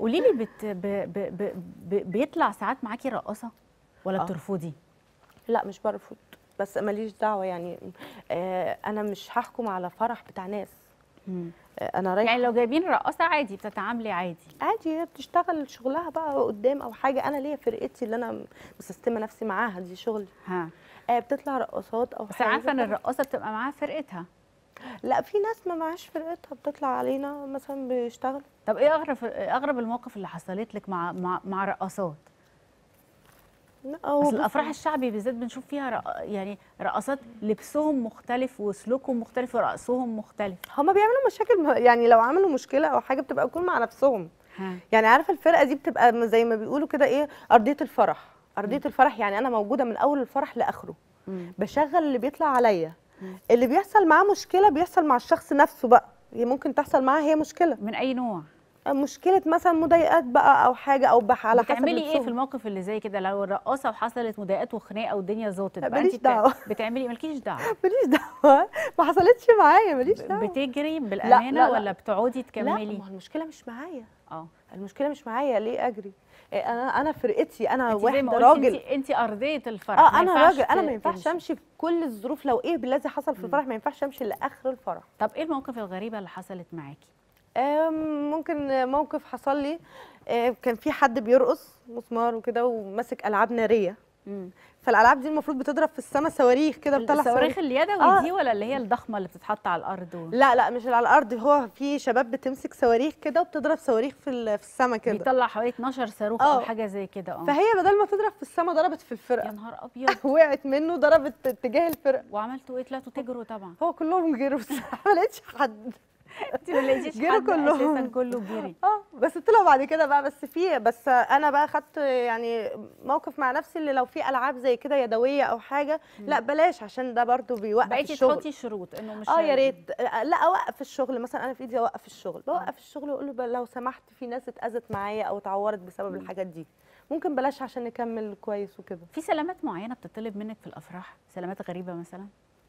قولي لي بت... ب... ب... ب... ب... بيطلع ساعات معاكي رقاصه ولا آه. بترفضي لا مش برفض بس ماليش دعوه يعني آه انا مش هحكم على فرح بتاع ناس مم. آه انا رايحه يعني لو جايبين رقاصه عادي بتتعاملي عادي عادي هي بتشتغل شغلها بقى قدام او حاجه انا ليا فرقتي اللي انا مسستمه نفسي معاها دي شغلي ها آه بتطلع رقصات او بس حاجه انا عارفه ان طبعاً. الرقاصه بتبقى معاها فرقتها لا في ناس ما معاش فرقتها بتطلع علينا مثلا بيشتغل طب ايه اغرب اغرب المواقف اللي حصلت لك مع مع, مع رقاصات لا، هو بس بص- الافراح الشعبي بالذات بنشوف فيها رق... يعني رقصات لبسهم مختلف وسلوكهم مختلف ورقصهم مختلف هما بيعملوا مشاكل يعني لو عملوا مشكله او حاجه بتبقى تكون مع نفسهم ها يعني عارفه الفرقه دي بتبقى زي ما بيقولوا كده ايه ارضيه الفرح ارضيه الفرح يعني انا موجوده من اول الفرح لاخره مم. بشغل اللي بيطلع عليا مم. اللي بيحصل معاه مشكله بيحصل مع الشخص نفسه بقى هي ممكن تحصل معاه هي مشكله من اي نوع مشكله مثلا مضايقات بقى او حاجه او بح على حسب بتعملي ايه في لبسهم. الموقف اللي زي كده لو الرقاصه وحصلت مضايقات وخناقه والدنيا زوطت لا، بقى ماليش انت بتع- دعوة. بتعملي مالكيش دعوه ماليش دعوه ما حصلتش معايا ماليش دعوه بتجري بالامانه لا، لا. ولا بتقعدي لا تكملي ما هو المشكله مش معايا اه المشكله مش معايا ليه اجري إيه، انا انا فرقتي انا انت زي ما واحده قلتي راجل انت انت ارضيه الفرح اه ما انا ينفعش راجل انا ت- ما ينفعش تمشي. امشي في كل الظروف لو ايه بالذي حصل في الفرح ما ينفعش امشي لاخر الفرح طب ايه المواقف الغريبه اللي حصلت معاكي آم، ممكن موقف حصل لي آه، كان في حد بيرقص مسمار وكده وماسك العاب ناريه مم. فالالعاب دي المفروض بتضرب في السماء صواريخ كده بتطلع الصواريخ اليدوي آه. دي ولا اللي هي الضخمه اللي بتتحط على الارض و... لا لا مش اللي على الارض هو في شباب بتمسك صواريخ كده وبتضرب صواريخ في ال- في السماء كده بيطلع حوالي 12 صاروخ آه. او حاجه زي كده اه فهي بدل ما تضرب في السماء ضربت في يا الفرقه نهار ابيض وقعت منه ضربت اتجاه الفرقه وعملتوا ايه طلعتوا تجروا طبعا هو كلهم جروا بس ما لقيتش حد انت ما لقيتيش جروا حد كلهم. اساسا كله جري اه بس طلعوا بعد كده بقى بس في بس انا بقى خدت يعني موقف مع نفسي اللي لو في العاب زي كده يدويه او حاجه لا بلاش عشان ده برضو بيوقف بقيتي الشغل تحطي شروط انه مش اه يا ريت آه، لا اوقف الشغل مثلا انا في ايدي اوقف الشغل بوقف الشغل واقول له لو سمحت في ناس اتاذت معايا او اتعورت بسبب الحاجات دي ممكن بلاش عشان نكمل كويس وكده في سلامات معينه بتطلب منك في الافراح سلامات غريبه مثلا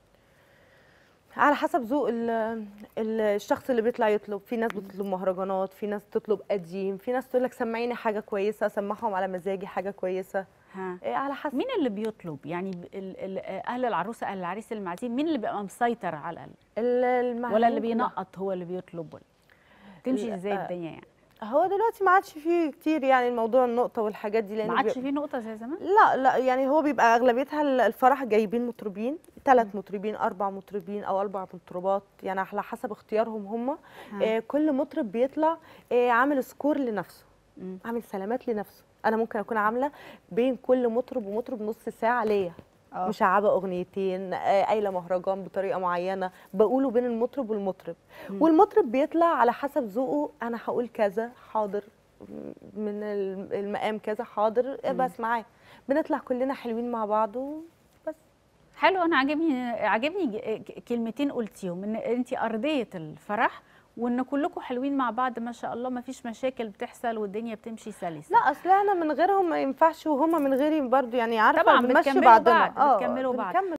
على حسب ذوق ال- ال- الشخص اللي بيطلع يطلب في ناس بتطلب مهرجانات في ناس تطلب قديم في ناس تقول لك سمعيني حاجه كويسه اسمعهم على مزاجي حاجه كويسه ها إيه على حسب مين اللي بيطلب يعني ب- ال- ال- اهل العروسه اهل العريس اللي معازيم مين اللي بيبقى مسيطر على ال- ال- المعلوم ولا اللي كله. بينقط هو اللي بيطلب ولا تمشي لا، ازاي آه، الدنيا يعني هو دلوقتي ما عادش فيه كتير يعني الموضوع النقطه والحاجات دي لان ما عادش بي- في نقطه زي زمان لا لا يعني هو بيبقى اغلبيتها ال- الفرح جايبين مطربين ثلاث مطربين اربع مطربين او اربع مطربات يعني على حسب اختيارهم هم ها. آه كل مطرب بيطلع آه عامل سكور لنفسه مم. عامل سلامات لنفسه انا ممكن اكون عامله بين كل مطرب ومطرب نص ساعه ليا آه. مشعبه اغنيتين آه، قايله مهرجان بطريقه معينه بقوله بين المطرب والمطرب والمطرب بيطلع على حسب ذوقه انا هقول كذا حاضر من الم- المقام كذا حاضر آه، بس معاه بنطلع كلنا حلوين مع بعض وبس حلو انا عاجبني عاجبني ج- ك- كلمتين قلتيهم ان انت ارضيه الفرح وان كلكم حلوين مع بعض ما شاء الله ما فيش مشاكل بتحصل والدنيا بتمشي سلسه لا اصل احنا من غيرهم ما ينفعش وهما من غيري برضو يعني عارفه طبعاً بنمشي بتكملوا بعضنا بعض، آه، بتكملوا بعض. بنكمل